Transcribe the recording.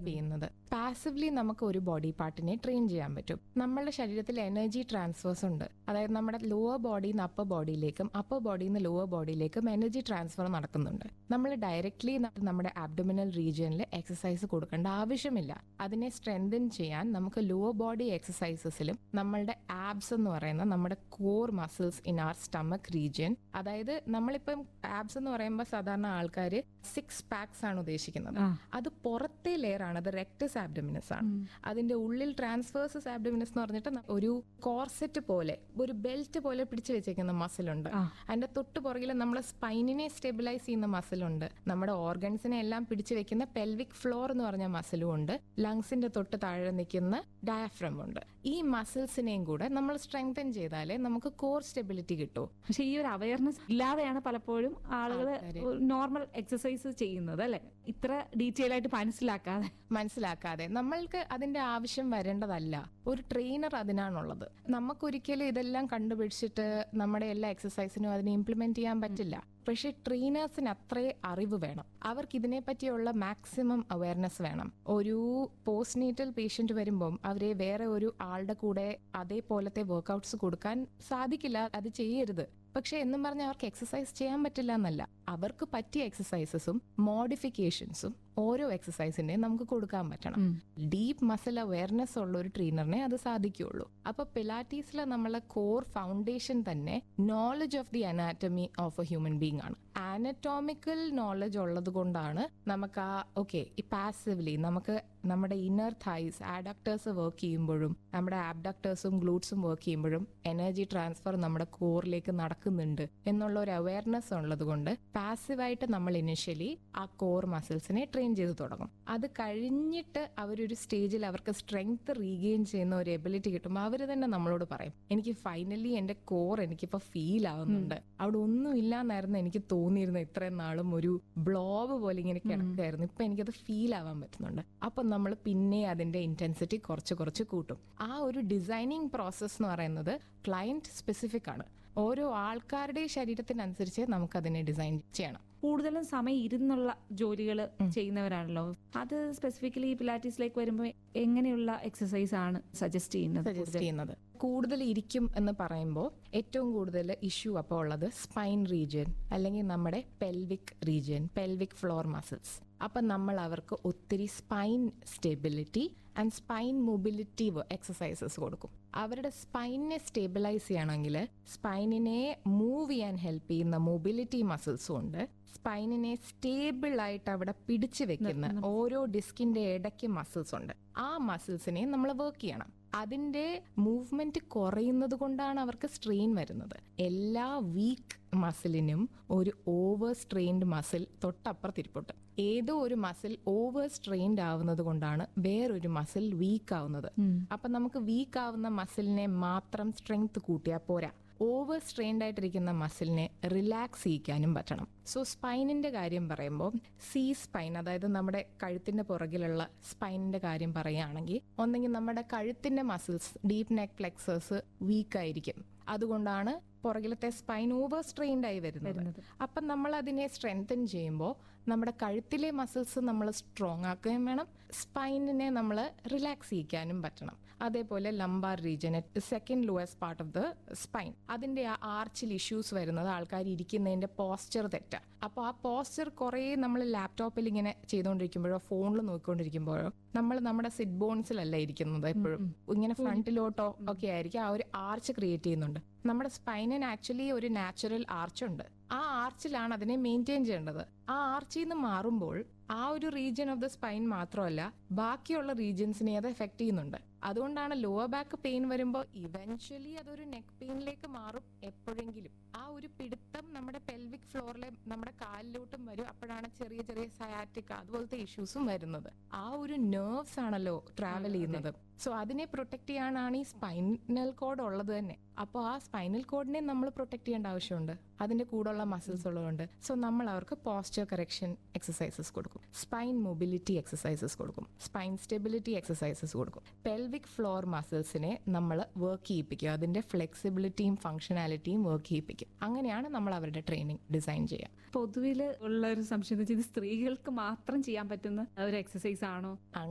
ചെയ്യുന്നത് പാസively നമുക്ക് ഒരു ബോഡി പാർട്ടിനെ ട്രെയിൻ ചെയ്യാൻ പറ്റും നമ്മളുടെ ശരീരത്തിൽ എനർജി ട്രാൻസ്ഫേഴ്സ് ഉണ്ട് അതായത് നമ്മുടെ ലോവർ ബോഡിയിൽ നിന്ന് അപ്പർ ബോഡിയിലേക്കും അപ്പർ ബോഡിയിൽ നിന്ന് ലോവർ ബോഡിയിലേക്കും എനർജി ട്രാൻസ്ഫർ നടക്കുന്നുണ്ട് നമ്മൾ ഡയറക്ട്ലി നമ്മുടെ ആബ്ഡോമിനൽ റീജിയനിൽ എക്സസൈസ് കൊടുക്കേണ്ട ആവശ്യമില്ല അതിനെ സ്ട്രെങ്തൻ ചെയ്യാൻ നമുക്ക് ലോവർ ബോഡി എക്സസൈസസിലും നമ്മളുടെ ആബ്സ് എന്ന് പറയുന്ന നമ്മുടെ core muscles in our stomach region അതായത് നമ്മളിപ്പം ആബ്സ് എന്ന് പറയുമ്പോൾ സാധാരണ ആൾക്കാർ സിക്സ് പാക്സ് ആണ് ഉദ്ദേശിക്കുന്നത് ആ. അത് പുറത്തെ ലെയർ ആണ് അത് റെക്ടസ് ആബ്ഡമിനസ് ആണ് അതിന്റെ ഉള്ളിൽ ട്രാൻസ്ഫേഴ്സസ് ആബ്ഡമിനസ് എന്ന് പറഞ്ഞിട്ട് ന- ഒരു കോർസെറ്റ് പോലെ ഒരു ബെൽറ്റ് പോലെ പിടിച്ചു വെച്ചേക്കുന്ന മസിൽ ഉണ്ട് ആ. അതിന്റെ തൊട്ട് പുറകിൽ നമ്മുടെ സ്പൈനിനെ സ്റ്റെബിലൈസ് ചെയ്യുന്ന മസിൽ ഉണ്ട് നമ്മുടെ ഓർഗൻസിനെ എല്ലാം പിടിച്ചു വെക്കുന്ന പെൽവിക് ഫ്ലോർ എന്ന് പറഞ്ഞ മസിലും ഉണ്ട് ലങ്സിന്റെ തൊട്ട് താഴെ നിൽക്കുന്ന ഡയഫ്രം ഉണ്ട് ഈ മസിൽസിനെയും കൂടെ നമ്മൾ സ്ട്രെങ്തൻ ചെയ്താലേ നമുക്ക് കോർ സ്റ്റെബിലിറ്റി കിട്ടൂ പക്ഷെ ഈ ഒരു അവയർനെസ് ഇല്ലാതെയാണ് പലപ്പോഴും ആളുകൾ ആൾക്കാര്. നോർമൽ എക്സസൈസ് ചെയ്യുന്നത് അല്ലെ ഇത്ര ഡീറ്റെയിൽ ആയിട്ട് മനസ്സിലാക്കാതെ മനസ്സിലാക്കാതെ നമ്മൾക്ക് അതിന്റെ ആവശ്യം വരേണ്ടതല്ല ഒരു ട്രെയിനർ അതിനാണുള്ളത് നമുക്കൊരിക്കലും ഇതെല്ലാം കണ്ടുപിടിച്ചിട്ട് നമ്മുടെ എല്ലാ എക്സസൈസിനും അതിനെ ഇംപ്ലിമെന്റ് ചെയ്യാൻ പറ്റില്ല പക്ഷെ ട്രെയിനേഴ്സിന് അത്രേ അറിവ് വേണം അവർക്ക് ഇതിനെ പറ്റിയുള്ള മാക്സിമം അവയർനെസ് വേണം ഒരു പോസ്റ്റ് നീറ്റൽ പേഷ്യന്റ് വരുമ്പം അവരെ വേറെ ഒരു ആളുടെ കൂടെ അതേപോലത്തെ വർക്കൗട്ട്സ് കൊടുക്കാൻ സാധിക്കില്ല അത് ചെയ്യരുത് പക്ഷെ എന്നും പറഞ്ഞ് അവർക്ക് എക്സസൈസ് ചെയ്യാൻ പറ്റില്ല എന്നല്ല അവർക്ക് പറ്റിയ എക്സസൈസസും മോഡിഫിക്കേഷൻസും ഓരോ എക്സസൈസിന്റെയും നമുക്ക് കൊടുക്കാൻ പറ്റണം ഉം. ഡീപ്പ് മസിൽ അവയർനെസ് ഉള്ള ഒരു ട്രെയിനറിനെ അത് സാധിക്കുള്ളൂ അപ്പൊ പിലാറ്റീസിലെ നമ്മളെ കോർ ഫൗണ്ടേഷൻ തന്നെ knowledge of the anatomy of a human being ആണ് ആനറ്റോമിക്കൽ നോളജ് ഉള്ളത് കൊണ്ടാണ് നമുക്ക് ആ ഓക്കെ ഈ പാസീവ്ലി നമുക്ക് നമ്മുടെ ഇന്നർ തൈസ് ആഡക്ടേഴ്സ് വർക്ക് ചെയ്യുമ്പോഴും നമ്മുടെ ആബ്ഡക്ടേഴ്സും ഗ്ലൂട്ട്സും വർക്ക് ചെയ്യുമ്പോഴും എനർജി ട്രാൻസ്ഫർ നമ്മുടെ കോറിലേക്ക് നടക്കുന്നുണ്ട് എന്നുള്ള ഒരു അവയർനെസ് ഉള്ളത് കൊണ്ട് പാസീവായിട്ട് നമ്മൾ ഇനിഷ്യലി ആ കോർ മസിൽസിനെ ട്രെയിൻ ചെയ്ത് തുടങ്ങും അത് കഴിഞ്ഞിട്ട് അവരൊരു സ്റ്റേജിൽ അവർക്ക് സ്ട്രെങ്ത് റീഗെയിൻ ചെയ്യുന്ന ഒരു എബിലിറ്റി കിട്ടുമ്പോൾ അവർ തന്നെ നമ്മളോട് പറയും എനിക്ക് ഫൈനലി എന്റെ കോർ എനിക്കിപ്പോ ഫീൽ ആവുന്നുണ്ട് അവിടെ ഒന്നും ഇല്ലാന്നായിരുന്നു എനിക്ക് തോന്നിയിരുന്നത് ഇത്രയും നാളും ഒരു ബ്ലോബ് പോലെ ഇങ്ങനെ കിടക്കായിരുന്നു ഇപ്പൊ എനിക്കത് ഫീൽ ആവാൻ പറ്റുന്നുണ്ട് അപ്പൊ നമ്മൾ പിന്നെ അതിന്റെ ഇന്റൻസിറ്റി കുറച്ച് കുറച്ച് കൂട്ടും ആ ഒരു ഡിസൈനിങ് പ്രോസസ് എന്ന് പറയുന്നത് ക്ലയന്റ് സ്പെസിഫിക് ആണ് ഓരോ ആൾക്കാരുടെ ശരീരത്തിനനുസരിച്ച് നമുക്ക് അതിനെ ഡിസൈൻ ചെയ്യണം കൂടുതലും സമയം ഇരുന്നുള്ള ജോലികൾ ചെയ്യുന്നവരാണല്ലോ അത് സ്പെസിഫിക്കലി പിലാറ്റീസിലേക്ക് വരുമ്പോൾ എങ്ങനെയുള്ള എക്സസൈസ് ആണ് സജസ്റ്റ് ചെയ്യുന്നത് സജസ്റ്റ് ചെയ്യുന്നത് കൂടുതൽ ഇരിക്കും എന്ന് പറയുമ്പോൾ ഏറ്റവും കൂടുതൽ ഇഷ്യൂ അപ്പോൾ ഉള്ളത് സ്പൈൻ റീജിയൻ അല്ലെങ്കിൽ നമ്മുടെ pelvic region pelvic floor muscles അപ്പൊ നമ്മൾ അവർക്ക് ഒത്തിരി spine stability and spine mobility exercises കൊടുക്കും അവരുടെ സ്പൈനിനെ സ്റ്റെബിലൈസ് ചെയ്യണമെങ്കിൽ സ്പൈനിനെ മൂവ് ചെയ്യാൻ ഹെൽപ്പ് ചെയ്യുന്ന മൊബിലിറ്റി മസിൽസും ഉണ്ട് സ്പൈനിനെ സ്റ്റേബിൾ ആയിട്ട് അവിടെ പിടിച്ചു വെക്കുന്ന ഓരോ ഡിസ്കിന്റെ ഇടയ്ക്ക് മസിൽസ് ഉണ്ട് ആ മസിൽസിനെ നമ്മൾ വർക്ക് ചെയ്യണം അതിന്റെ മൂവ്മെന്റ് കുറയുന്നത് കൊണ്ടാണ് അവർക്ക് സ്ട്രെയിൻ വരുന്നത് എല്ലാ വീക്ക് മസിലിനും ഒരു ഓവർ സ്ട്രെയിൻഡ് മസിൽ തൊട്ടപ്പുറത്തിരിപ്പുണ്ട് ഏതോ ഒരു മസിൽ ഓവർ സ്ട്രെയിൻഡ് ആവുന്നത് കൊണ്ടാണ് വേറൊരു മസിൽ വീക്ക് ആവുന്നത് അപ്പൊ നമുക്ക് വീക്ക് ആവുന്ന മസിലിനെ മാത്രം സ്ട്രെങ്ത് കൂട്ടിയാൽ പോരാ ഓവർ സ്ട്രെയിൻഡ് ആയിട്ടിരിക്കുന്ന മസിലിനെ റിലാക്സ് ചെയ്യിക്കാനും പറ്റണം സോ സ്പൈനിന്റെ കാര്യം പറയുമ്പോൾ സി സ്പൈൻ അതായത് നമ്മുടെ കഴുത്തിന്റെ പുറകിലുള്ള സ്പൈനിന്റെ കാര്യം പറയുകയാണെങ്കിൽ ഒന്നെങ്കിൽ നമ്മുടെ കഴുത്തിന്റെ muscles deep neck flexors weak ആയിരിക്കും അതുകൊണ്ടാണ് പുറകിലത്തെ സ്പൈൻ ഓവർ സ്ട്രെയിൻഡ് ആയി വരുന്നത് വരുന്നത്. അപ്പം നമ്മൾ അതിനെ സ്ട്രെങ്തൻ ചെയ്യുമ്പോൾ നമ്മുടെ കഴുത്തിലെ മസിൽസ് നമ്മൾ സ്ട്രോങ് ആക്കുകയും വേണം സ്പൈനിനെ നമ്മൾ റിലാക്സ് ചെയ്യിക്കാനും പറ്റണം അതേപോലെ lumbar region second lowest part of the spine അതിന്റെ ആ ആർച്ചിൽ ഇഷ്യൂസ് വരുന്നത് ആൾക്കാർ ഇരിക്കുന്നതിന്റെ പോസ്ചർ തെറ്റാ അപ്പോൾ ആ പോസ്ചർ കുറേ നമ്മൾ ലാപ്ടോപ്പിൽ ഇങ്ങനെ ചെയ്തുകൊണ്ടിരിക്കുമ്പോഴോ ഫോണിൽ നോക്കിക്കൊണ്ടിരിക്കുമ്പോഴോ നമ്മൾ നമ്മുടെ സിറ്റ് ബോൺസിലല്ല ഇരിക്കുന്നത് എപ്പോഴും ഇങ്ങനെ ഫ്രണ്ടിലോട്ടോ ഒക്കെ ആയിരിക്കും ആ ഒരു ആർച്ച് ക്രിയേറ്റ് ചെയ്യുന്നുണ്ട് നമ്മുടെ സ്പൈനിന് ആക്ച്വലി ഒരു നാച്ചുറൽ ആർച്ച് ഉണ്ട് ആ ആർച്ചിലാണ് അതിനെ മെയിൻറ്റെയിൻ ചെയ്യേണ്ടത് ആ ആർച്ചിൽ നിന്ന് മാറുമ്പോൾ ആ ഒരു റീജിയൻ ഓഫ് ദ സ്പൈൻ മാത്രമല്ല ബാക്കിയുള്ള റീജിയൻസിനെ അത് എഫക്ട് ചെയ്യുന്നുണ്ട് അതുകൊണ്ടാണ് ലോവർ ബാക്ക് പെയിൻ വരുമ്പോൾ ഇവൻച്വലി അതൊരു നെക്ക് പെയിനിലേക്ക് മാറും എപ്പോഴെങ്കിലും ആ ഒരു പിടുത്തം നമ്മുടെ പെൽവിക് ഫ്ലോറിലെ നമ്മുടെ കാലിലോട്ടും വരും അപ്പോഴാണ് ചെറിയ ചെറിയ സയാറ്റിക് അതുപോലത്തെ ഇഷ്യൂസും വരുന്നത് ആ ഒരു നെർവ്സ് ആണല്ലോ ട്രാവൽ ചെയ്യുന്നത് സോ അതിനെ പ്രൊട്ടക്ട് ചെയ്യാനാണ് ഈ സ്പൈനൽ കോഡ് ഉള്ളത് തന്നെ അപ്പോൾ ആ സ്പൈനൽ കോഡിനെ നമ്മൾ പ്രൊട്ടക്ട് ചെയ്യേണ്ട ആവശ്യമുണ്ട് അതിന്റെ കൂടെയുള്ള മസിൽസ് ഉള്ളതുകൊണ്ട് സോ നമ്മൾ അവർക്ക് പോസ്ചർ കറക്ഷൻ എക്സസൈസസ് കൊടുക്കും സ്പൈൻ മൊബിലിറ്റി എക്സസൈസസ് കൊടുക്കും സ്പൈൻ സ്റ്റെബിലിറ്റി എക്സസൈസസ് കൊടുക്കും പെൽവിക് ഫ്ലോർ മസിൽസിനെ നമ്മൾ വർക്ക് ചെയ്യിപ്പിക്കും അതിന്റെ ഫ്ലെക്സിബിലിറ്റിയും ഫംഗ്ഷനാലിറ്റിയും വർക്ക് ചെയ്യിപ്പിക്കും അങ്ങനെയാണ് നമ്മൾ അവരുടെ ട്രെയിനിങ് ഡിസൈൻ ചെയ്യുക പൊതുവിൽ ഉള്ള ഒരു സംശയം എന്ന് വെച്ചാൽ ഇത് സ്ത്രീകൾക്ക് മാത്രം ചെയ്യാൻ പറ്റുന്ന ഒരു എക്സസൈസ് ആണോ